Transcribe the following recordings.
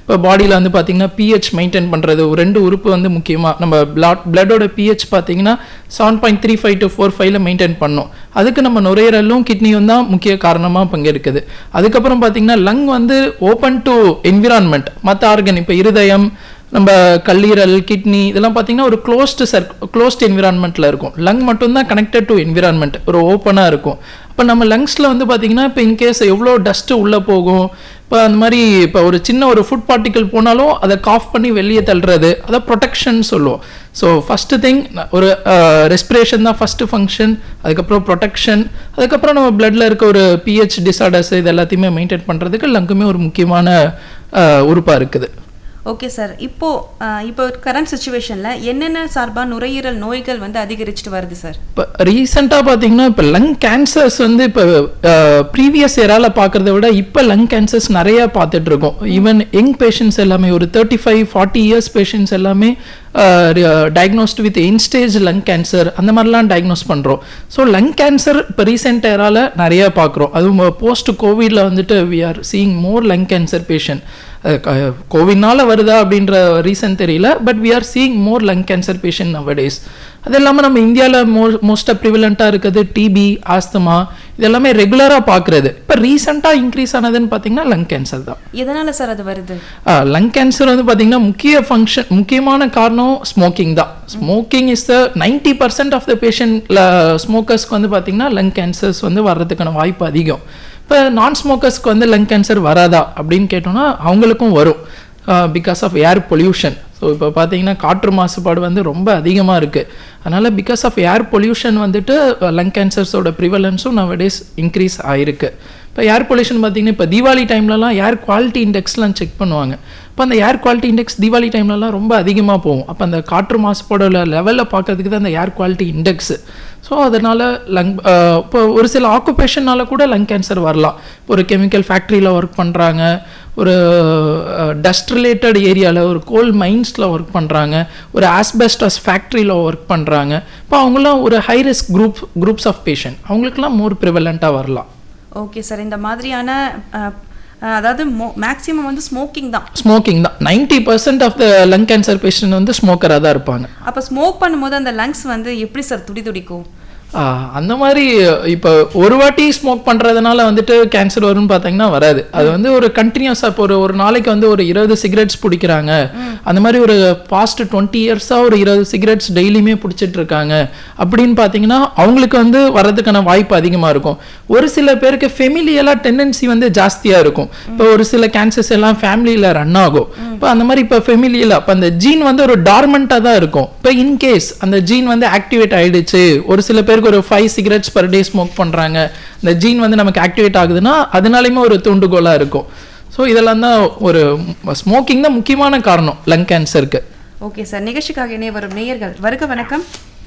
இப்போ பாடியில் வந்து பார்த்தீங்கன்னா பிஹெச் மெயின்டைன் பண்ணுறது ஒரு ரெண்டு உறுப்பு வந்து முக்கியமாக நம்ம பிளட் பிளட்டோட பிஹெச் பார்த்தீங்கன்னா seven point three five to four ஃபைவ்ல மெயின்டைன் பண்ணோம் அதுக்கு நம்ம நுரையீரலும் கிட்னியும் தான் முக்கிய காரணமாக பங்கெடுக்குது அதுக்கப்புறம் பார்த்தீங்கன்னா லங் வந்து ஓப்பன் டு என்விரான்மெண்ட் மற்ற ஆர்கன் இப்போ இருதயம் நம்ம கல்லீரல் கிட்னி இதெல்லாம் பார்த்தீங்கன்னா ஒரு க்ளோஸ்டு சர்க் க்ளோஸ்ட் என்விரான்மெண்ட்டில் இருக்கும் லங் மட்டும்தான் கனெக்டட் டு என்விரான்மெண்ட் ஒரு ஓப்பனாக இருக்கும் இப்போ நம்ம லங்ஸில் வந்து பார்த்தீங்கன்னா இப்போ இன்கேஸ் எவ்வளோ டஸ்ட்டு உள்ளே போகும் இப்போ அந்த மாதிரி இப்போ ஒரு சின்ன ஒரு ஃபுட் பார்ட்டிக்கல் போனாலும் அதை காஃப் பண்ணி வெளியே தள்ளுறது அதை ப்ரொடெக்ஷன் சொல்லுவோம் ஸோ ஃபஸ்ட்டு திங் ஒரு ரெஸ்பிரேஷன் தான் ஃபஸ்ட்டு ஃபங்க்ஷன் அதுக்கப்புறம் ப்ரொடெக்ஷன் அதுக்கப்புறம் நம்ம பிளட்டில் இருக்க ஒரு பிஹெச் டிசார்டர்ஸ் இது எல்லாத்தையுமே மெயின்டைன் பண்ணுறதுக்கு லங்குமே ஒரு முக்கியமான உறுப்பாக இருக்குது ஓகே சார் இப்போ அஹ், இப்போ கரண்ட் சுச்சுவேஷன்ல என்னென்ன சார்பா நுரையீரல் நோய்கள் வந்து அதிகரிச்சுட்டு வருது சார் இப்போ ரீசெண்டாக பார்த்தீங்கன்னா இப்போ லங் கேன்சர்ஸ் வந்து இப்போ ப்ரீவியஸ் இயரால் பார்க்குறத விட இப்போ லங் கேன்சர்ஸ் நிறைய பார்த்துட்டு இருக்கோம் ஈவன் யங் பேஷண்ட்ஸ் எல்லாமே ஒரு thirty five forty years patients எல்லாமே diagnosed with end stage lung cancer அந்த மாதிரிலாம் டயக்னோஸ் பண்ணுறோம் ஸோ லங் கேன்சர் இப்போ ரீசெண்ட் இயரால் நிறைய பார்க்குறோம் அதுவும் போஸ்ட் கோவிடில் வந்துட்டு we are seeing more lung cancer patient கோவிட்னால வருதா அப்படின்ற ரீசன் தெரியல but we are seeing more lung cancer patient nowadays அது இல்லாமல் நம்ம இந்தியாவில் மோ மோஸ்ட்டாக ப்ரிவலண்ட்டாக இருக்குது டிபி ஆஸ்துமா இது எல்லாமே ரெகுலராக பார்க்குறது இப்போ ரீசெண்டாக இன்க்ரீஸ் ஆனதுன்னு பார்த்தீங்கன்னா லங் கேன்சர் தான் எதனால சார் அது வருது லங் கேன்சர் வந்து பார்த்தீங்கன்னா முக்கிய ஃபங்க்ஷன் முக்கியமான காரணம் ஸ்மோக்கிங் தான் smoking is the ninety percent of the patient ஸ்மோக்கர்ஸ்க்கு வந்து பார்த்தீங்கன்னா லங் கேன்சர்ஸ் வந்து வர்றதுக்கான வாய்ப்பு அதிகம் இப்போ நான் ஸ்மோக்கர்ஸ்க்கு வந்து லங் கேன்சர் வராதா அப்படின்னு கேட்டோம்னா அவங்களுக்கும் வரும் because of air pollution so இப்போ பார்த்தீங்கன்னா காற்று மாசுபாடு வந்து ரொம்ப அதிகமாக இருக்குது அதனால் பிகாஸ் ஆஃப் ஏர் பொல்யூஷன் வந்துட்டு லங் கேன்சர்ஸோட ப்ரிவலன்ஸும் நவடேஸ் இன்க்ரீஸ் ஆயிருக்கு இப்போ ஏர் பொல்யூஷன் பார்த்தீங்கன்னா இப்போ தீபாவளி டைம்லலாம் ஏர் குவாலிட்டி இண்டெக்ஸ்லாம் செக் பண்ணுவாங்க இப்போ அந்த ஏர் குவாலிட்டி இண்டெக்ஸ் தீபாவளி டைம்லலாம் ரொம்ப அதிகமாக போகும் அப்போ அந்த காற்று மாசுபாடோட லெவலில் பார்க்கறதுக்கு தான் அந்த ஏர் குவாலிட்டி இண்டெக்ஸு ஸோ அதனால் லங் இப்போ ஒரு சில ஆக்குபேஷனால கூட லங் கேன்சர் வரலாம் இப்போ ஒரு கெமிக்கல் ஃபேக்ட்ரியில் ஒர்க் பண்ணுறாங்க ஒரு டஸ்ட் ரிலேட்டட் ஏரியாவில் ஒரு கோல் மைன்ஸில் ஒர்க் பண்ணுறாங்க ஒரு ஆஸ்பெஸ்டஸ் ஃபேக்ட்ரியில் ஒர்க் பண்ணுறாங்க இப்போ அவங்களாம் ஒரு high risk group groups of patient அவங்களுக்குலாம் மோர் ப்ரிவலண்ட்டாக வரலாம் ஓகே சார் இந்த மாதிரியான அஹ், அஹ், அதாவது மேக்ஸிமம் வந்து ஸ்மோக்கிங் தான் ஸ்மோக்கிங் தான் ninety percent of the lung cancer patient வந்து ஸ்மோக்கராக தான் இருப்பாங்க அப்போ ஸ்மோக் பண்ணும்போது அந்த லங்ஸ் வந்து எப்படி சார் துடி துடிக்கும் ஆ, அந்த மாதிரி இப்போ ஒரு வாட்டி ஸ்மோக் பண்ணுறதுனால வந்துட்டு கேன்சர் வரும்னு பார்த்தீங்கன்னா வராது அது வந்து ஒரு கண்டினியூஸாக இப்போ ஒரு ஒரு நாளைக்கு வந்து ஒரு இருபது சிகரெட்ஸ் பிடிக்கிறாங்க அந்த மாதிரி ஒரு பாஸ்ட் டுவெண்ட்டி இயர்ஸாக ஒரு இருபது சிகரெட்ஸ் டெய்லியுமே பிடிச்சிட்டு இருக்காங்க அப்படின்னு பார்த்தீங்கன்னா அவங்களுக்கு வந்து வர்றதுக்கான வாய்ப்பு அதிகமாக இருக்கும் ஒரு சில பேருக்கு ஃபெமிலியலாக டெண்டன்சி வந்து ஜாஸ்தியாக இருக்கும் இப்போ ஒரு சில கேன்சர்ஸ் எல்லாம் ஃபேமிலியில் ரன் ஆகும் இப்போ அந்த மாதிரி இப்போ ஃபெமிலியில் அப்போ அந்த ஜீன் வந்து ஒரு டார்மெண்ட்டாக தான் இருக்கும் இப்போ இன்கேஸ் அந்த ஜீன் வந்து ஆக்டிவேட் ஆயிடுச்சு ஒரு சில பேருக்கு ஒரு five cigarettes per day smoke பண்ணுறாங்க இந்த ஜீன் வந்து நமக்கு ஆக்டிவேட் ஆகுதுன்னா அதனாலையுமே ஒரு தூண்டுகோலாக இருக்கும் ஸோ இதெல்லாம் தான் ஒரு ஸ்மோக்கிங் தான் முக்கியமான காரணம் லங் கேன்சருக்கு ஓகே சார் நிகழ்ச்சிக்காக இணைய வரும் நேயர்கள் வருக வணக்கம்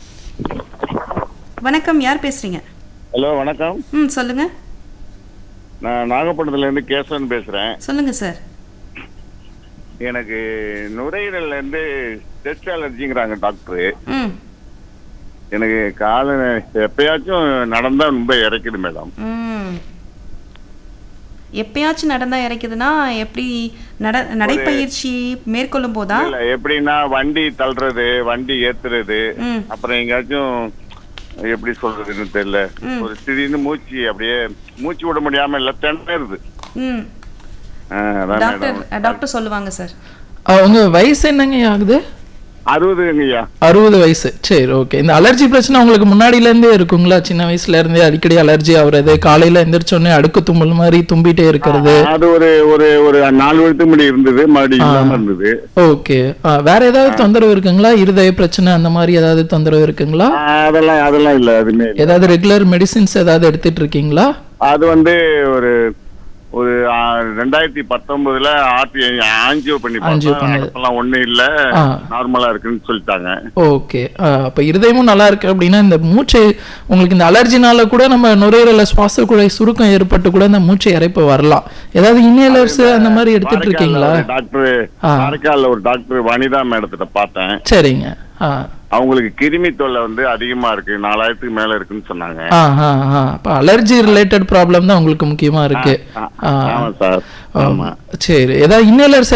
வணக்கம் யார் பேசுறீங்க ஹலோ வணக்கம் ம் சொல்லுங்க நான் நாகப்பட்டினத்துல இருந்து கேசவன் பேசுறேன் சொல்லுங்க சார் எனக்கு நுரையீரல்ல இருந்து டெஸ்ட் அலர்ஜிங்கிறாங்க டாக்டர் ம் எனக்கு கால எப்பயாச்சும் நடந்தா ரொம்ப இறக்குது மேடம் ம் எப்பயாச்சும் நடந்தா இறைக்குதுன்னா எப்படி நட நடைப்பயிற்சி மேற்கொள்ளும் போதா இல்ல எப்படின்னா வண்டி தள்ளுறது வண்டி ஏத்துறது ம் அப்புறம் எங்கேயாச்சும் எப்படி சொல்றதுன்னு தெரியல ஒரு திடீர்னு மூச்சு அப்படியே மூச்சு விட முடியாம இல்ல திணறுது ம் ஆ, அதான் டாக்டர் மேடம் டாக்டர் சொல்லுவாங்க சார் அவங்க வயசு என்னங்க ஆகுது அறுபதுங்கய்யா அறுபது வயசு சரி ஓகே இந்த அலர்ஜி பிரச்சனை உங்களுக்கு முன்னாடியிலேருந்தே இருக்குங்களா சின்ன வயசுல இருந்தே அடிக்கடி அலர்ஜி ஆகுறது காலையில எந்திரிச்சோடனே அடுக்கு தும்மல் மாதிரி தும்பிட்டே இருக்கிறது அது ஒரு ஒரு ஒரு நாலு வருஷத்துக்கு முன்னாடி இருந்தது மறுபடியும் இல்லாம இருந்தது ஓகே வேற ஏதாவது தொந்தரவு இருக்குங்களா இருதய பிரச்சனை அந்த மாதிரி ஏதாவது தொந்தரவு இருக்குங்களா ஆ, அதெல்லாம் அதெல்லாம் இல்ல அதுமே இல்ல. ஏதாவது ரெகுலர் மெடிசின்ஸ் ஏதாவது எடுத்துட்டு இருக்கீங்களா அது வந்து ஒரு ஒரு ஆ, ரெண்டாயிரத்தி பத்தொன்பதுல ஆர்டி ஆஞ்சியோ பண்ணி Angio பார்த்தோம் பண்ணது. அதெல்லாம் ஒண்ணும் இல்ல ஆ. நார்மலா இருக்குன்னு சொல்லிட்டாங்க ஓகே அப்ப இருதயமும் நல்லா இருக்கு அப்படின்னா இந்த மூச்சு உங்களுக்கு இந்த அலர்ஜினால கூட நம்ம நுரையீரல சுவாச குழாய் சுருக்கம் ஏற்பட்டு கூட இந்த மூச்சு இறைப்பு வரலாம் ஏதாவது இன்னேலர்ஸ் அந்த மாதிரி எடுத்துட்டு இருக்கீங்களா டாக்டர் ஆ. காரைக்கால்ல ஒரு டாக்டர் வனிதா மேடத்திட்ட பார்த்தேன் சரிங்க ஆ அவங்களுக்கு கிருமி தொல்லை வந்து அதிகமா இருக்கு நாலாயிரத்துக்கு மேல இருக்குன்னு சொன்னாங்க ஆ ஆ ஆ அப்போ அலர்ஜி ரிலேட்டட் ப்ராப்ளம் தான் உங்களுக்கு முக்கியமா இருக்கு ஆ, ஆ, ஆமா சார் ஆமா சரி ஏதாவது இன்னேலர்ஸ்